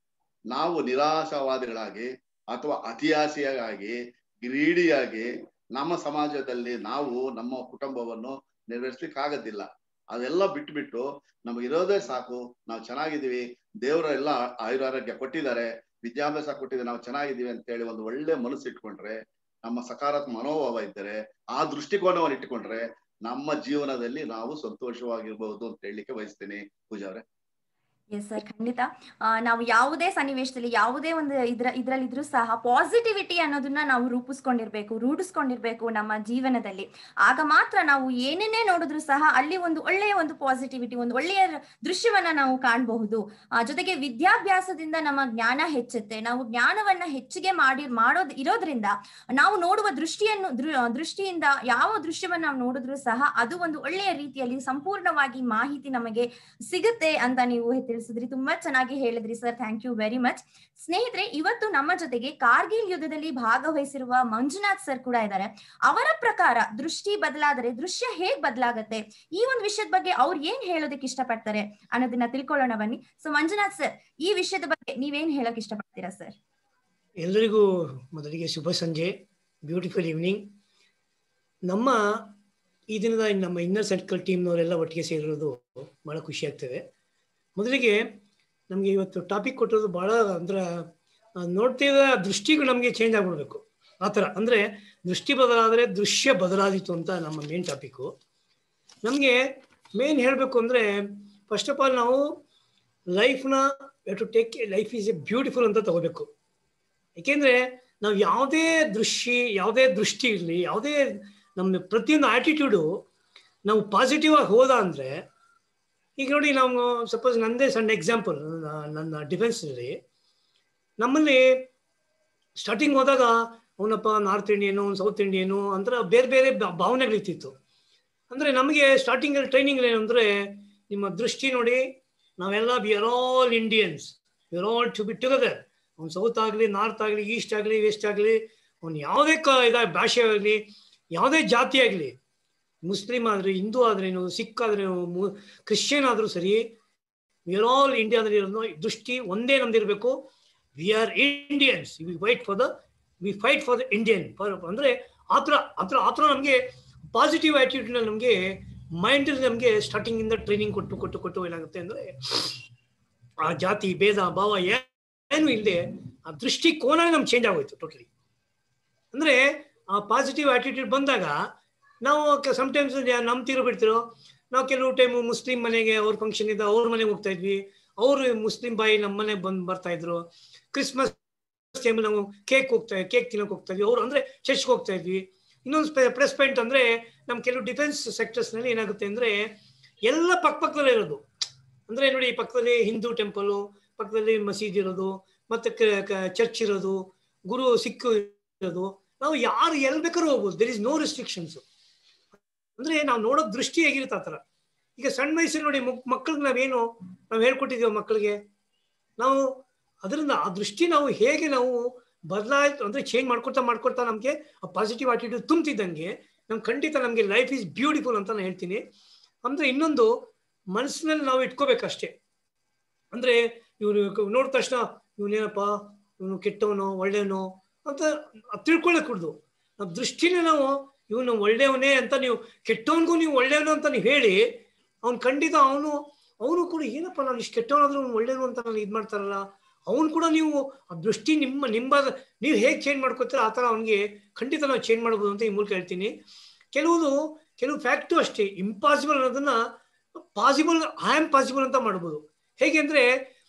ನಾವು ನಿರಾಶಾವಾದಿಗಳಾಗಿ ಅಥವಾ ಅತಿಯಾಸಿಯಾಗಿ ಗ್ರೀಡಿಯಾಗಿ ನಮ್ಮ ಸಮಾಜದಲ್ಲಿ ನಾವು ನಮ್ಮ ಕುಟುಂಬವನ್ನು ನೆರವೇರಿಸ್ಲಿಕ್ಕೆ ಆಗೋದಿಲ್ಲ ಅದೆಲ್ಲ ಬಿಟ್ಬಿಟ್ಟು ನಮಗಿರೋದೇ ಸಾಕು ನಾವು ಚೆನ್ನಾಗಿದ್ದೀವಿ ದೇವರ ಎಲ್ಲ ಆಯುರಾರೋಗ್ಯ ಕೊಟ್ಟಿದ್ದಾರೆ ವಿದ್ಯಾಭ್ಯಾಸ ಕೊಟ್ಟಿದ್ದಾರೆ ನಾವು ಚೆನ್ನಾಗಿದ್ದೀವಿ ಅಂತ ಹೇಳಿ ಒಂದು ಒಳ್ಳೆ ಮನಸ್ಸು ಇಟ್ಕೊಂಡ್ರೆ ನಮ್ಮ ಸಕಾರಾತ್ಮಕ ಮನೋಭಾವ ಇದ್ದರೆ ಆ ದೃಷ್ಟಿಕೋನವನ್ನು ಇಟ್ಟುಕೊಂಡ್ರೆ ನಮ್ಮ ಜೀವನದಲ್ಲಿ ನಾವು ಸಂತೋಷವಾಗಿರ್ಬಹುದು ಅಂತ ಹೇಳಲಿಕ್ಕೆ ಬಯಸ್ತೇನೆ ಪೂಜಾ ಅವರೇ ಎಸ್ ಸರ್ ಖಂಡಿತ ನಾವು ಯಾವುದೇ ಸನ್ನಿವೇಶದಲ್ಲಿ ಯಾವುದೇ ಒಂದು ಇದ್ರ ಇದ್ರಲ್ಲಿ ಇದ್ರೂ ಸಹ ಪಾಸಿಟಿವಿಟಿ ಅನ್ನೋದನ್ನ ನಾವು ರೂಪಿಸ್ಕೊಂಡಿರ್ಬೇಕು ರೂಢಿಸ್ಕೊಂಡಿರ್ಬೇಕು ನಮ್ಮ ಜೀವನದಲ್ಲಿ ಆಗ ಮಾತ್ರ ನಾವು ಏನೇನೇ ನೋಡಿದ್ರು ಸಹ ಅಲ್ಲಿ ಒಂದು ಒಳ್ಳೆಯ ಒಂದು ಪಾಸಿಟಿವಿಟಿ ಒಂದು ಒಳ್ಳೆಯ ದೃಶ್ಯವನ್ನ ನಾವು ಕಾಣಬಹುದು ಜೊತೆಗೆ ವಿದ್ಯಾಭ್ಯಾಸದಿಂದ ನಮ್ಮ ಜ್ಞಾನ ಹೆಚ್ಚುತ್ತೆ ನಾವು ಜ್ಞಾನವನ್ನ ಹೆಚ್ಚಿಗೆ ಮಾಡಿ ಮಾಡೋದ್ ಇರೋದ್ರಿಂದ ನಾವು ನೋಡುವ ದೃಷ್ಟಿಯನ್ನು ದೃಷ್ಟಿಯಿಂದ ಯಾವ ದೃಶ್ಯವನ್ನ ನಾವು ನೋಡಿದ್ರು ಸಹ ಅದು ಒಂದು ಒಳ್ಳೆಯ ರೀತಿಯಲ್ಲಿ ಸಂಪೂರ್ಣವಾಗಿ ಮಾಹಿತಿ ನಮಗೆ ಸಿಗುತ್ತೆ ಅಂತ ನೀವು ತಿಳಿಸಿದ್ರಿ ತುಂಬಾ ಚೆನ್ನಾಗಿ ಹೇಳಿದ್ರಿ sir thank you very much ಸ್ನೇಹಿತರೆ ಇವತ್ತು ನಮ್ಮ ಜೊತೆಗೆ ಕಾರ್ಗಿಲ್ ಯುದ್ಧದಲ್ಲಿ ಭಾಗವಹಿಸಿರುವ ಮಂಜುನಾಥ್ ಸರ್ ಕೂಡ ಇದ್ದಾರೆ ಅವರ ಪ್ರಕಾರ ದೃಷ್ಟಿ ಬದಲಾದರೆ ದೃಶ್ಯ ಹೇಗ್ ಬದಲಾಗತ್ತೆ ಈ ಒಂದು ವಿಷಯದ ಬಗ್ಗೆ ಅವ್ರು ಏನ್ ಹೇಳೋದಕ್ಕೆ ಇಷ್ಟಪಡ್ತಾರೆ ಅನ್ನೋದನ್ನ ತಿಳ್ಕೊಳ್ಳೋಣ ಬನ್ನಿ ಸೊ ಮಂಜುನಾಥ್ ಸರ್ ಈ ವಿಷಯದ ಬಗ್ಗೆ ನೀವೇನ್ ಹೇಳಕ್ ಇಷ್ಟಪಡ್ತೀರಾ ಸರ್ ಎಲ್ಲರಿಗೂ ಮೊದಲಿಗೆ ಶುಭ ಸಂಜೆ ಬ್ಯೂಟಿಫುಲ್ ಈವ್ನಿಂಗ್ ನಮ್ಮ ಈ ದಿನದ ನಮ್ಮ ಇನ್ನರ್ ಸರ್ಕಲ್ ಟೀಮ್ನವರೆಲ್ಲ ಒಟ್ಟಿಗೆ ಸೇರಿರೋದು ಬಹಳ ಖುಷಿ ಆಗ್ತದೆ ಮೊದಲಿಗೆ ನಮಗೆ ಇವತ್ತು ಟಾಪಿಕ್ ಕೊಟ್ಟಿರೋದು ಭಾಳ ಅಂದ್ರೆ ನೋಡ್ತಿದ್ದ ದೃಷ್ಟಿಗೂ ನಮಗೆ ಚೇಂಜ್ ಆಗ್ಬಿಡ್ಬೇಕು ಆ ಥರ ಅಂದರೆ ದೃಷ್ಟಿ ಬದಲಾದರೆ ದೃಶ್ಯ ಬದಲಾದಿತ್ತು ಅಂತ ನಮ್ಮ ಮೇನ್ ಟಾಪಿಕ್ಕು ನಮಗೆ ಮೇನ್ ಹೇಳಬೇಕು ಅಂದರೆ ಫಸ್ಟ್ ಆಫ್ ಆಲ್ ನಾವು ಲೈಫ್ನ to take life is a beautiful ಅಂತ ತಗೋಬೇಕು ಏಕೆಂದರೆ ನಾವು ಯಾವುದೇ ದೃಷ್ಟಿ ಯಾವುದೇ ದೃಷ್ಟಿ ಇರಲಿ ಯಾವುದೇ ನಮ್ಮ ಪ್ರತಿಯೊಂದು ಆಟಿಟ್ಯೂಡು ನಾವು ಪಾಸಿಟಿವ್ ಆಗಿ ಹೋದ ಅಂದರೆ ಈಗ ನೋಡಿ ನಾವು ಸಪೋಸ್ ನಂದೇ ಸಣ್ಣ ಎಕ್ಸಾಂಪಲ್ ನನ್ನ ಡಿಫೆನ್ಸ್ನಲ್ಲಿ ನಮ್ಮಲ್ಲಿ ಸ್ಟಾರ್ಟಿಂಗ್ ಹೋದಾಗ ಅವನಪ್ಪ ನಾರ್ತ್ ಇಂಡಿಯನು ಸೌತ್ ಇಂಡಿಯನು ಅಂದ್ರೆ ಬೇರೆ ಬೇರೆ ಭಾವನೆಗಳಿರ್ತಿತ್ತು ಅಂದರೆ ನಮಗೆ ಸ್ಟಾರ್ಟಿಂಗಲ್ಲಿ ಟ್ರೈನಿಂಗ್ ಏನಂದರೆ ನಿಮ್ಮ ದೃಷ್ಟಿ ನೋಡಿ ನಾವೆಲ್ಲ we are all Indians we are all to be together ಅವ್ನು ಸೌತ್ ಆಗಲಿ ನಾರ್ತ್ ಆಗಲಿ ಈಸ್ಟ್ ಆಗಲಿ ವೆಸ್ಟ್ ಆಗಲಿ ಅವ್ನು ಯಾವುದೇ ಕ ಇದಾಗ ಭಾಷೆ ಆಗಲಿ ಯಾವುದೇ ಜಾತಿ ಆಗಲಿ ಮುಸ್ಲಿಂ ಆದರೆ ಹಿಂದೂ ಆದ್ರೇನು ಸಿಖ್ ಆದ್ರೇನು ಕ್ರಿಶ್ಚಿಯನ್ ಆದರೂ ಸರಿ ವಿ ಆರ್ ಆಲ್ ಇಂಡಿಯಾದಲ್ಲಿ ಇರೋದು ದೃಷ್ಟಿ ಒಂದೇ ನಮ್ದಿರಬೇಕು we are Indians we white for the we fight for the Indian for ಅಂದ್ರೆ ಆ ಥರ ಆ ಥರ ಆ ಥರ ನಮಗೆ ಪಾಸಿಟಿವ್ ಆ್ಯಟಿಟ್ಯೂಡ್ನಲ್ಲಿ ನಮಗೆ ಮೈಂಡಲ್ಲಿ ನಮಗೆ ಸ್ಟಾರ್ಟಿಂಗಿಂದ ಟ್ರೈನಿಂಗ್ ಕೊಟ್ಟು ಕೊಟ್ಟು ಕೊಟ್ಟು ಏನಾಗುತ್ತೆ ಅಂದರೆ ಆ ಜಾತಿ ಭೇದ ಭಾವ ಏನು ಇಲ್ಲದೆ ಆ ದೃಷ್ಟಿಕೋನ ನಮ್ಗೆ ಚೇಂಜ್ ಆಗೋಯ್ತು ಟೋಟಲಿ ಅಂದರೆ ಆ ಪಾಸಿಟಿವ್ ಆಟಿಟ್ಯೂಡ್ ಬಂದಾಗ ನಾವು ಸಮ್ಟೈಮ್ಸ್ ನಂಬ್ತಿರೋ ಬಿಡ್ತಿರೋ ನಾವು ಕೆಲವು ಟೈಮು ಮುಸ್ಲಿಂ ಮನೆಗೆ ಅವ್ರ ಫಂಕ್ಷನ್ ಇದ್ದ ಅವ್ರ ಮನೆಗೆ ಹೋಗ್ತಾ ಇದ್ವಿ ಅವರು ಮುಸ್ಲಿಂ ಬಾಯಿ ನಮ್ಮ ಮನೆಗೆ ಬಂದು ಬರ್ತಾ ಇದ್ರು ಕ್ರಿಸ್ಮಸ್ ಟೈಮ್ ನಾವು ಕೇಕ್ ಹೋಗ್ತಾ ಕೇಕ್ ತಿನ್ನೋಕೆ ಹೋಗ್ತಾ ಇದ್ವಿ ಅವ್ರು ಅಂದರೆ ಚರ್ಚ್ಗೆ ಹೋಗ್ತಾ ಇದ್ವಿ ಇನ್ನೊಂದು ಪ್ರೆಸ್ ಪಾಯಿಂಟ್ ಅಂದರೆ ನಮ್ಮ ಕೆಲವು ಡಿಫೆನ್ಸ್ ಸೆಕ್ಟರ್ಸ್ನಲ್ಲಿ ಏನಾಗುತ್ತೆ ಅಂದರೆ ಎಲ್ಲ ಪಕ್ಕಪಕ್ಕದಲ್ಲೇ ಇರೋದು ಅಂದರೆ ನೋಡಿ ಪಕ್ಕದಲ್ಲಿ ಹಿಂದೂ ಟೆಂಪಲು ಪಕ್ಕದಲ್ಲಿ ಮಸೀದಿ ಇರೋದು ಮತ್ತು ಚರ್ಚ್ ಇರೋದು ಗುರು ಸಿಕ್ಕು ಇರೋದು ನಾವು ಯಾರು ಎಲ್ಲಿ ಬೇಕಾದ್ರೂ ಹೋಗ್ಬೋದು ದೆರ್ ಇಸ್ ನೋ ರೆಸ್ಟ್ರಿಕ್ಷನ್ಸ್ ಅಂದ್ರೆ ನಾವು ನೋಡೋ ದೃಷ್ಟಿ ಹೇಗಿರುತ್ತೆ ಆ ಥರ ಈಗ ಸಣ್ಣ ವಯಸ್ಸಲ್ಲಿ ನೋಡಿ ಮಕ್ಕಳಿಗೆ ನಾವೇನು ನಾವು ಹೇಳ್ಕೊಟ್ಟಿದ್ದೀವಿ ಮಕ್ಕಳಿಗೆ ನಾವು ಅದರಿಂದ ಆ ದೃಷ್ಟಿ ನಾವು ಹೇಗೆ ನಾವು ಬದಲಾಯ್ತು ಅಂದ್ರೆ ಚೇಂಜ್ ಮಾಡ್ಕೊಳ್ತಾ ಮಾಡ್ಕೊಳ್ತಾ ನಮಗೆ ಆ ಪಾಸಿಟಿವ್ ಆಟಿಟ್ಯೂಡ್ ತುಂಬ್ತಿದ್ದಂಗೆ ನಮ್ಗೆ ಖಂಡಿತ ನಮಗೆ ಲೈಫ್ ಈಸ್ ಬ್ಯೂಟಿಫುಲ್ ಅಂತ ನಾನು ಹೇಳ್ತೀನಿ ಅಂದ್ರೆ ಇನ್ನೊಂದು ಮನಸ್ಸಿನಲ್ಲಿ ನಾವು ಇಟ್ಕೋಬೇಕಷ್ಟೇ ಅಂದ್ರೆ ಇವ್ರು ನೋಡಿದ ತಕ್ಷಣ ಇವನೇನಪ್ಪ ಇವನು ಕೆಟ್ಟವನು ಒಳ್ಳೆಯವನು ಅಂತ ತಿಳ್ಕೊಳ್ಳೋಕೆ ಕುಡ್ದು ನಾವು ದೃಷ್ಟಿನೇ ನಾವು ಇವನು ಒಳ್ಳೆಯವನೇ ಅಂತ ನೀವು ಕೆಟ್ಟವನಿಗೂ ನೀವು ಒಳ್ಳೆಯವನು ಅಂತ ನೀವು ಹೇಳಿ ಅವ್ನು ಖಂಡಿತ ಅವನು ಅವನು ಕೂಡ ಏನಪ್ಪ ನಾನು ಇಷ್ಟು ಕೆಟ್ಟವನಾದ್ರೂ ಅವ್ನು ಒಳ್ಳೆಯವನು ಅಂತ ನಾನು ಇದು ಮಾಡ್ತಾರಲ್ಲ ಅವನು ಕೂಡ ನೀವು ಆ ದೃಷ್ಟಿ ನಿಮ್ಮ ನಿಮ್ಮ ನೀವು ಹೇಗೆ ಚೇಂಜ್ ಮಾಡ್ಕೋತೀರ ಆ ಥರ ಅವನಿಗೆ ಖಂಡಿತ ನಾವು ಚೇಂಜ್ ಮಾಡ್ಬೋದು ಅಂತ ಈ ಮೂಲಕ ಹೇಳ್ತೀನಿ ಕೆಲವುದು ಕೆಲವು ಫ್ಯಾಕ್ಟು ಅಷ್ಟೇ ಇಂಪಾಸಿಬಲ್ ಅನ್ನೋದನ್ನ ಪಾಸಿಬಲ್ ಐ ಆಮ್ ಪಾಸಿಬಲ್ ಅಂತ ಮಾಡ್ಬೋದು ಹೇಗೆ ಅಂದರೆ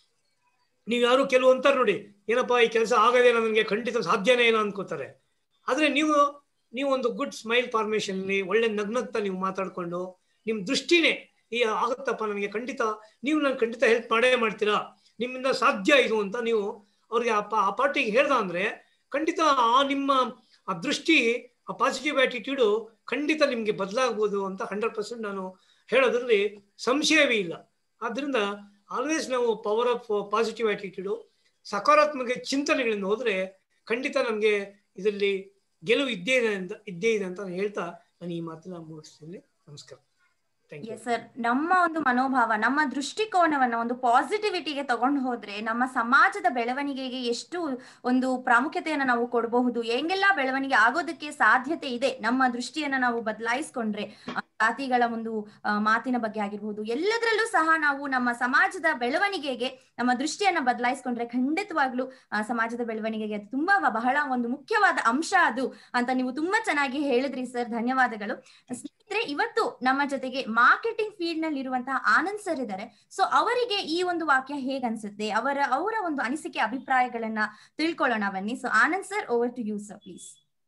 ನೀವು ಯಾರು ಕೆಲವು ಅಂತಾರೆ ನೋಡಿ ಏನಪ್ಪ ಈ ಕೆಲಸ ಆಗದೆ ನನಗೆ ಖಂಡಿತ ಸಾಧ್ಯನೇ ಏನೋ ಅನ್ಕೋತಾರೆ ಆದರೆ ನೀವು ನೀವು ಒಂದು ಗುಡ್ ಸ್ಮೈಲ್ ಫಾರ್ಮೇಷನ್ಲಿ ಒಳ್ಳೆ ನಗ್ನಗ್ತಾ ನೀವು ಮಾತಾಡ್ಕೊಂಡು ನಿಮ್ಮ ದೃಷ್ಟಿನೇ ಈ ಆಗುತ್ತಪ್ಪ ನನಗೆ ಖಂಡಿತ ನೀವು ನಾನು ಖಂಡಿತ ಹೆಲ್ಪ್ ಮಾಡೇ ಮಾಡ್ತೀರಾ ನಿಮ್ಮಿಂದ ಸಾಧ್ಯ ಇದು ಅಂತ ನೀವು ಅವ್ರಿಗೆ ಆ ಆ ಪಾರ್ಟಿಗೆ ಹೇಳ್ದ ಅಂದ್ರೆ ಖಂಡಿತ ಆ ನಿಮ್ಮ ಆ ದೃಷ್ಟಿ ಆ ಪಾಸಿಟಿವ್ ಆಟಿಟ್ಯೂಡು ಖಂಡಿತ ನಿಮಗೆ ಬದಲಾಗ್ಬೋದು ಅಂತ ಹಂಡ್ರೆಡ್ ಪರ್ಸೆಂಟ್ ನಾನು ಹೇಳೋದ್ರಲ್ಲಿ ಸಂಶಯವೇ ಇಲ್ಲ ಆದ್ರಿಂದ ಆಲ್ವೇಸ್ ನಾವು ಪವರ್ ಆಫ್ ಪಾಸಿಟಿವ್ ಆಟಿಟ್ಯೂಡು ಸಕಾರಾತ್ಮಕ ಚಿಂತನೆಗಳಿಂದ ಹೋದ್ರೆ ಖಂಡಿತ ನಮಗೆ ಇದರಲ್ಲಿ ಗೆಲುವು ಇದ್ದೇ ಇದೆ ಅಂತ ಇದ್ದೇ ಇದೆ ಅಂತ ನಾನು ಹೇಳ್ತಾ ನಾನು ಈ ಮಾತನ್ನ ಮುಗಿಸ್ತೀನಿ ನಮಸ್ಕಾರ ಥ್ಯಾಂಕ್ ಯು ಸರ್ ನಮ್ಮ ಒಂದು ಮನೋಭಾವ ನಮ್ಮ ದೃಷ್ಟಿಕೋನವನ್ನ ಒಂದು ಪಾಸಿಟಿವಿಟಿಗೆ ತಗೊಂಡು ಹೋದ್ರೆ ನಮ್ಮ ಸಮಾಜದ ಬೆಳವಣಿಗೆಗೆ ಎಷ್ಟು ಒಂದು ಪ್ರಾಮುಖ್ಯತೆಯನ್ನ ನಾವು ಕೊಡಬಹುದು ಹೆಂಗೆಲ್ಲ ಬೆಳವಣಿಗೆ ಆಗೋದಕ್ಕೆ ಸಾಧ್ಯತೆ ಇದೆ ನಮ್ಮ ದೃಷ್ಟಿಯನ್ನ ನಾವು ಬದಲಾಯಿಸ್ಕೊಂಡ್ರೆ ಜಾತಿಗಳ ಒಂದು ಮಾತಿನ ಬಗ್ಗೆ ಆಗಿರ್ಬೋದು ಎಲ್ಲದರಲ್ಲೂ ಸಹ ನಾವು ನಮ್ಮ ಸಮಾಜದ ಬೆಳವಣಿಗೆಗೆ ನಮ್ಮ ದೃಷ್ಟಿಯನ್ನ ಬದಲಾಯಿಸ್ಕೊಂಡ್ರೆ ಖಂಡಿತವಾಗ್ಲೂ ಸಮಾಜದ ಬೆಳವಣಿಗೆಗೆ ಅದು ತುಂಬಾ ಬಹಳ ಒಂದು ಮುಖ್ಯವಾದ ಅಂಶ ಅದು ಅಂತ ನೀವು ತುಂಬಾ ಚೆನ್ನಾಗಿ ಹೇಳಿದ್ರಿ ಸರ್ ಧನ್ಯವಾದಗಳು ಸ್ನೇಹಿತರೆ ಇವತ್ತು ನಮ್ಮ ಜೊತೆಗೆ ಮಾರ್ಕೆಟಿಂಗ್ ಫೀಲ್ಡ್ ನಲ್ಲಿ ಇರುವಂತಹ ಆನಂದ್ ಸರ್ ಇದ್ದಾರೆ ಸೊ ಅವರಿಗೆ ಈ ಒಂದು ವಾಕ್ಯ ಹೇಗ್ ಅನ್ಸುತ್ತೆ ಅವರ ಅವರ ಒಂದು ಅನಿಸಿಕೆ ಅಭಿಪ್ರಾಯಗಳನ್ನ ತಿಳ್ಕೊಳ್ಳೋಣ ಬನ್ನಿ so Anand sir over to you sir please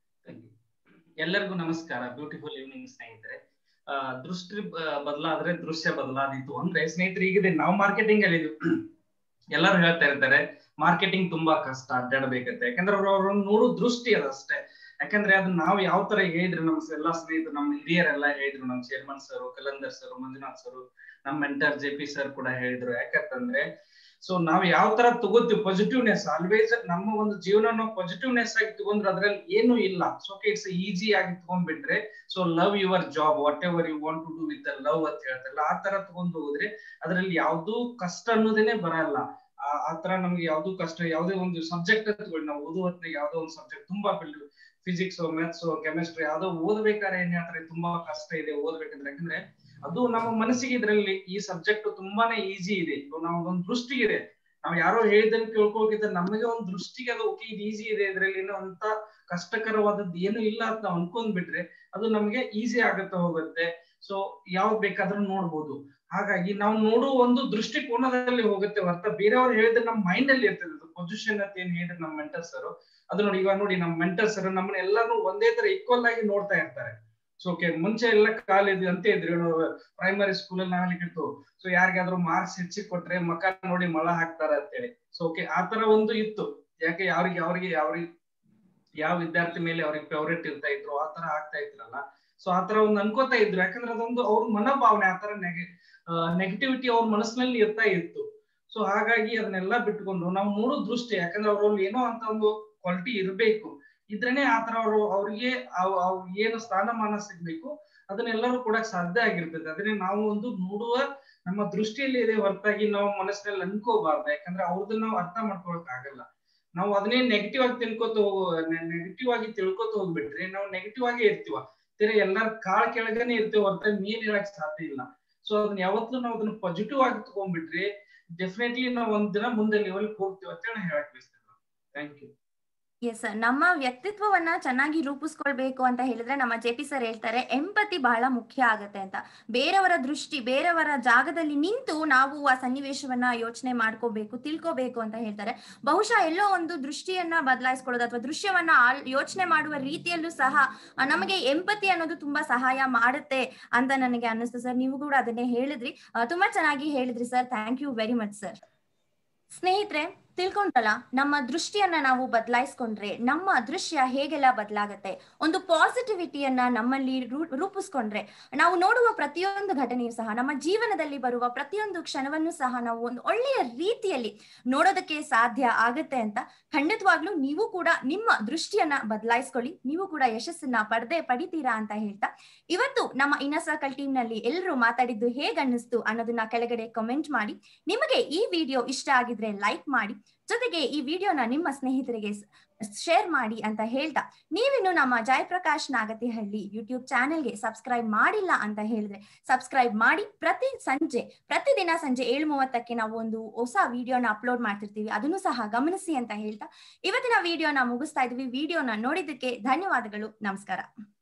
ಎಲ್ಲರಿಗೂ ನಮಸ್ಕಾರ ಬ್ಯೂಟಿಫುಲ್ ಈವ್ನಿಂಗ್ ಸ್ನೇಹಿತರೆ ದೃಷ್ಟಿ ಬದಲಾದ್ರೆ ದೃಶ್ಯ ಬದಲಾದೀತು ಅಂದ್ರೆ ಸ್ನೇಹಿತರೆ ಈಗಿದೆ ನಾವು ಮಾರ್ಕೆಟಿಂಗ್ ಅಲ್ಲಿ ಎಲ್ಲರೂ ಹೇಳ್ತಾ ಇರ್ತಾರೆ ಮಾರ್ಕೆಟಿಂಗ್ ತುಂಬಾ ಕಷ್ಟ ಅಡ್ಡಾಡಬೇಕಂತೆ ಯಾಕಂದ್ರೆ ಅವ್ರ ನೋಡೋ ದೃಷ್ಟಿ ಅದಷ್ಟೇ ಯಾಕಂದ್ರೆ ಅದನ್ನ ನಾವು ಯಾವ ತರ ಹೇಳಿದ್ರು ನಮ್ ಎಲ್ಲಾ ಸ್ನೇಹಿತರು ನಮ್ಮ ಹಿರಿಯರೆಲ್ಲ ಹೇಳಿದ್ರು ನಮ್ chairman sir Kalandar sir Manjunath sir ನಮ್ ಮೆಂಟರ್ ಜೆ ಪಿ ಸರ್ ಕೂಡ ಹೇಳಿದ್ರು ಯಾಕಂತಂದ್ರೆ ಸೊ ನಾವ್ ಯಾವ ತರ ತಗೋತೀವಿ ಪಾಸಿಟಿವ್ನೆಸ್ ಆಲ್ವೇಸ್ ನಮ್ಮ ಒಂದು ಜೀವನ ನಾವು ಪಾಸಿಟಿವ್ನೆಸ್ ಆಗಿ ತಗೊಂಡ್ರೆ ಅದ್ರಲ್ಲಿ ಏನು ಇಲ್ಲ ಸೊ ಇಟ್ಸ್ ಈಸಿ ಆಗಿ ತಗೊಂಡ್ಬಿಟ್ರೆ so love your job whatever you want to do with love ಅಂತ ಹೇಳ್ತಾರಲ್ಲ ಆ ತರ ತಗೊಂಡು ಹೋದ್ರೆ ಅದ್ರಲ್ಲಿ ಯಾವ್ದು ಕಷ್ಟ ಅನ್ನೋದೇನೆ ಬರಲ್ಲ ಆ ತರ ನಮ್ಗೆ ಯಾವ್ದು ಕಷ್ಟ ಯಾವ್ದೇ ಒಂದು ಸಬ್ಜೆಕ್ಟ್ ತಗೊಳ್ಳಿ ನಾವು ಓದುವ ಹೊತ್ತಿಗೆ ಯಾವ್ದೋ ಒಂದು ಸಬ್ಜೆಕ್ಟ್ ತುಂಬಾ ಫಿಸಿಕ್ಸ್ ಮ್ಯಾಥ್ಸ್ ಕೆಮಿಸ್ಟ್ರಿ ಯಾವ್ದೋ ಓದ್ಬೇಕಾದ್ರೆ ಏನ್ ಹೇಳ್ತಾರೆ ತುಂಬಾ ಕಷ್ಟ ಇದೆ ಓದ್ಬೇಕಂದ್ರೆ ಯಾಕಂದ್ರೆ ಅದು ನಮ್ಮ ಮನಸ್ಸಿಗೆ ಇದ್ರಲ್ಲಿ ಈ ಸಬ್ಜೆಕ್ಟ್ ತುಂಬಾನೇ ಈಸಿ ಇದೆ ನಾವು ಒಂದು ದೃಷ್ಟಿ ಇದೆ ನಾವು ಯಾರೋ ಹೇಳಿದಂಗೆ ತಿಳ್ಕೊಳ್ಕಿದ್ರೆ ನಮಗೆ ಒಂದು ದೃಷ್ಟಿಗೆ ಅದು ಓಕೆ ಇದು ಈಸಿ ಇದೆ ಇದ್ರಲ್ಲಿ ಏನೋ ಅಂತ ಕಷ್ಟಕರವಾದದ್ದು ಏನು ಇಲ್ಲ ಅಂತ ನಾವು ಅನ್ಕೊಂಡ್ಬಿಟ್ರೆ ಅದು ನಮ್ಗೆ ಈಸಿ ಆಗುತ್ತಾ ಹೋಗುತ್ತೆ ಸೊ ಯಾವ್ದು ಬೇಕಾದ್ರೂ ನೋಡ್ಬೋದು ಹಾಗಾಗಿ ನಾವು ನೋಡುವ ಒಂದು ದೃಷ್ಟಿಕೋನದಲ್ಲಿ ಹೋಗುತ್ತೆ ಹೊರತ ಬೇರೆಯವ್ರು ಹೇಳಿದ್ರೆ ನಮ್ಮ ಮೈಂಡ್ ಅಲ್ಲಿ ಇರ್ತದೆ ಪೊಸಿಷನ್ ಅಂತ ಏನ್ ಹೇಳಿದ್ರೆ ನಮ್ಮ ಮೆಂಟರ್ ಸರ್ ಅದು ನೋಡಿ ಇವಾಗ ನೋಡಿ ನಮ್ಮ ಮೆಂಟರ್ ಸರ್ ನಮ್ಮನ್ನ ಎಲ್ಲಾರು ಒಂದೇ ತರ ಈಕ್ವಲ್ ಆಗಿ ನೋಡ್ತಾ ಇರ್ತಾರೆ ಸೊ ಓಕೆ ಮುಂಚೆ ಎಲ್ಲ ಕಾಲೇಜ್ ಅಂತ ಇದ್ರು ಪ್ರೈಮರಿ ಸ್ಕೂಲ್ ಅಲ್ಲಿ ನಾವ್ ಹೇಳಿತ್ತು ಸೊ ಯಾರಿಗಾದ್ರೂ ಮಾರ್ಕ್ಸ್ ಹೆಚ್ಚಿಗೆ ಕೊಟ್ರೆ ಮಕ ನೋಡಿ ಮಳ ಹಾಕ್ತಾರ ಅಂತೇಳಿ ಸೊ ಓಕೆ ಆ ತರ ಒಂದು ಇತ್ತು ಯಾಕೆ ಯಾರಿಗೆ ಅವ್ರಿಗೆ ಯಾವ್ರಿಗೆ ಯಾವ ವಿದ್ಯಾರ್ಥಿ ಮೇಲೆ ಅವ್ರಿಗೆ ಫೇವ್ರೇಟ್ ಇರ್ತಾ ಇದ್ರು ಆ ತರ ಆಗ್ತಾ ಇದ್ರಲ್ಲ ಸೊ ಆ ತರ ಒಂದು ಅನ್ಕೋತಾ ಇದ್ರು ಯಾಕಂದ್ರೆ ಅದೊಂದು ಅವ್ರ ಮನೋಭಾವನೆ ಆ ತರ ನೆಗೆ ನೆಗೆಟಿವಿಟಿ ಅವ್ರ ಮನಸ್ಸಿನಲ್ಲಿ ಇರ್ತಾ ಇತ್ತು ಸೊ ಹಾಗಾಗಿ ಅದನ್ನೆಲ್ಲ ಬಿಟ್ಕೊಂಡು ನಾವು ನೋಡೋ ದೃಷ್ಟಿ ಯಾಕಂದ್ರೆ ಅವ್ರಲ್ಲಿ ಏನೋ ಅಂತ ಒಂದು ಕ್ವಾಲಿಟಿ ಇರಬೇಕು ಇದ್ರೇನೆ ಆತರ ಅವರು ಅವ್ರಿಗೆ ಏನು ಸ್ಥಾನಮಾನ ಸಿಗ್ಬೇಕು ಅದನ್ನೆಲ್ಲರೂ ಕೂಡ ಸಾಧ್ಯ ಆಗಿರ್ತದೆ ಅದನ್ನೇ ನಾವು ಒಂದು ನೋಡುವ ನಮ್ಮ ದೃಷ್ಟಿಯಲ್ಲಿ ಇದೆ ಹೊರತಾಗಿ ನಾವು ಮನಸ್ಸಿನಲ್ಲಿ ಅನ್ಕೋಬಾರ್ದು ಯಾಕಂದ್ರೆ ಅವ್ರದ್ದು ನಾವು ಅರ್ಥ ಮಾಡ್ಕೊಳಕ್ ಆಗಲ್ಲ ನಾವು ಅದನ್ನೇ ನೆಗೆಟಿವ್ ಆಗಿ ತಿಳ್ಕೊತ ಹೋಗೋ ನೆಗೆಟಿವ್ ಆಗಿ ತಿಳ್ಕೊತ ಹೋಗ್ಬಿಟ್ರಿ ನಾವು ನೆಗೆಟಿವ್ ಆಗೇ ಇರ್ತೀವ ತಿರ್ಗಿ ಎಲ್ಲಾರ ಕಾಲ್ ಕೆಳಗನೆ ಇರ್ತೀವಿ ಹೊರತಾಗಿ ನೀರ್ ಹೇಳಕ್ ಸಾಧ್ಯ ಇಲ್ಲ ಸೊ ಅದನ್ನ ಯಾವತ್ತೂ ನಾವು ಅದನ್ನ ಪಾಸಿಟಿವ್ ಆಗಿ ತಗೊಂಡ್ಬಿಟ್ರಿ ಡೆಫಿನೆಟ್ಲಿ ನಾವು ಒಂದ್ ದಿನ ಮುಂದೆ ಲೆವೆಲ್ ಹೋಗ್ತೀವಿ ಅಂತ ಹೇಳಿ ಹೇಳಕ್ ಬಯಸ್ತೇನೆ ಥ್ಯಾಂಕ್ ಯು ಎಸ್ ನಮ್ಮ ವ್ಯಕ್ತಿತ್ವವನ್ನ ಚೆನ್ನಾಗಿ ರೂಪಿಸ್ಕೊಳ್ಬೇಕು ಅಂತ ಹೇಳಿದ್ರೆ ನಮ್ಮ ಜೆ ಪಿ ಸರ್ ಹೇಳ್ತಾರೆ ಎಂಪತಿ ಬಹಳ ಮುಖ್ಯ ಆಗತ್ತೆ ಅಂತ ಬೇರೆಯವರ ದೃಷ್ಟಿ ಬೇರೆಯವರ ಜಾಗದಲ್ಲಿ ನಿಂತು ನಾವು ಆ ಸನ್ನಿವೇಶವನ್ನ ಯೋಚನೆ ಮಾಡ್ಕೋಬೇಕು ತಿಳ್ಕೋಬೇಕು ಅಂತ ಹೇಳ್ತಾರೆ ಬಹುಶಃ ಎಲ್ಲೋ ಒಂದು ದೃಷ್ಟಿಯನ್ನ ಬದಲಾಯಿಸ್ಕೊಳ್ಳೋದು ಅಥವಾ ದೃಶ್ಯವನ್ನ ಆಲ್- ಯೋಚನೆ ಮಾಡುವ ರೀತಿಯಲ್ಲೂ ಸಹ ಆ, ನಮಗೆ ಎಂಪತಿ ಅನ್ನೋದು ತುಂಬಾ ಸಹಾಯ ಮಾಡುತ್ತೆ ಅಂತ ನನಗೆ ಅನ್ನಿಸ್ತು ಸರ್ ನೀವು ಕೂಡ ಅದನ್ನೇ ಹೇಳಿದ್ರಿ ಆ, ತುಂಬಾ ಚೆನ್ನಾಗಿ ಹೇಳಿದ್ರಿ sir thank you very much sir ಸ್ನೇಹಿತರೆ ತಿಳ್ಕೊಂಡ್ರಲ್ಲ ನಮ್ಮ ದೃಷ್ಟಿಯನ್ನ ನಾವು ಬದಲಾಯಿಸ್ಕೊಂಡ್ರೆ ನಮ್ಮ ದೃಶ್ಯ ಹೇಗೆಲ್ಲ ಬದಲಾಗತ್ತೆ ಒಂದು ಪಾಸಿಟಿವಿಟಿಯನ್ನ ನಮ್ಮಲ್ಲಿ ರೂ- ರೂಪಿಸ್ಕೊಂಡ್ರೆ ನಾವು ನೋಡುವ ಪ್ರತಿಯೊಂದು ಘಟನೆಯು ಸಹ ನಮ್ಮ ಜೀವನದಲ್ಲಿ ಬರುವ ಪ್ರತಿಯೊಂದು ಕ್ಷಣವನ್ನು ಸಹ ನಾವು ಒಂದು ಒಳ್ಳೆಯ ರೀತಿಯಲ್ಲಿ ನೋಡೋದಕ್ಕೆ ಸಾಧ್ಯ ಆಗತ್ತೆ ಅಂತ ಖಂಡಿತವಾಗ್ಲೂ ನೀವು ಕೂಡ ನಿಮ್ಮ ದೃಷ್ಟಿಯನ್ನ ಬದಲಾಯಿಸ್ಕೊಳ್ಳಿ ನೀವು ಕೂಡ ಯಶಸ್ಸನ್ನ ಪಡೆದೇ ಪಡಿತೀರಾ ಅಂತ ಹೇಳ್ತಾ ಇವತ್ತು ನಮ್ಮ ಇನ್ನ ಸರ್ಕಲ್ ಟೀಮ್ ನಲ್ಲಿ ಎಲ್ಲರೂ ಮಾತಾಡಿದ್ದು ಹೇಗ್ ಅನ್ನಿಸ್ತು ಅನ್ನೋದನ್ನ ಕೆಳಗಡೆ ಕಮೆಂಟ್ ಮಾಡಿ ನಿಮಗೆ ಈ ವಿಡಿಯೋ ಇಷ್ಟ ಆಗಿದ್ರೆ ಲೈಕ್ ಮಾಡಿ ಜೊತೆಗೆ ಈ ವಿಡಿಯೋನ ನಿಮ್ಮ ಸ್ನೇಹಿತರಿಗೆ ಶೇರ್ ಮಾಡಿ ಅಂತ ಹೇಳ್ತಾ ನೀವಿನ್ನು ನಮ್ಮ ಜಯಪ್ರಕಾಶ್ ನಾಗತಿಹಳ್ಳಿ ಯೂಟ್ಯೂಬ್ ಚಾನೆಲ್ಗೆ ಸಬ್ಸ್ಕ್ರೈಬ್ ಮಾಡಿಲ್ಲ ಅಂತ ಹೇಳಿದ್ರೆ ಸಬ್ಸ್ಕ್ರೈಬ್ ಮಾಡಿ ಪ್ರತಿ ಸಂಜೆ ಪ್ರತಿದಿನ ಸಂಜೆ ಏಳು ಮೂವತ್ತಕ್ಕೆ ನಾವು ಒಂದು ಹೊಸ ವಿಡಿಯೋನ ಅಪ್ಲೋಡ್ ಮಾಡ್ತಿರ್ತೀವಿ ಅದನ್ನು ಸಹ ಗಮನಿಸಿ ಅಂತ ಹೇಳ್ತಾ ಇವತ್ತಿನ ವಿಡಿಯೋನ ಮುಗಿಸ್ತಾ ಇದೀವಿ ವಿಡಿಯೋನ ನೋಡಿದ್ದಕ್ಕೆ ಧನ್ಯವಾದಗಳು ನಮಸ್ಕಾರ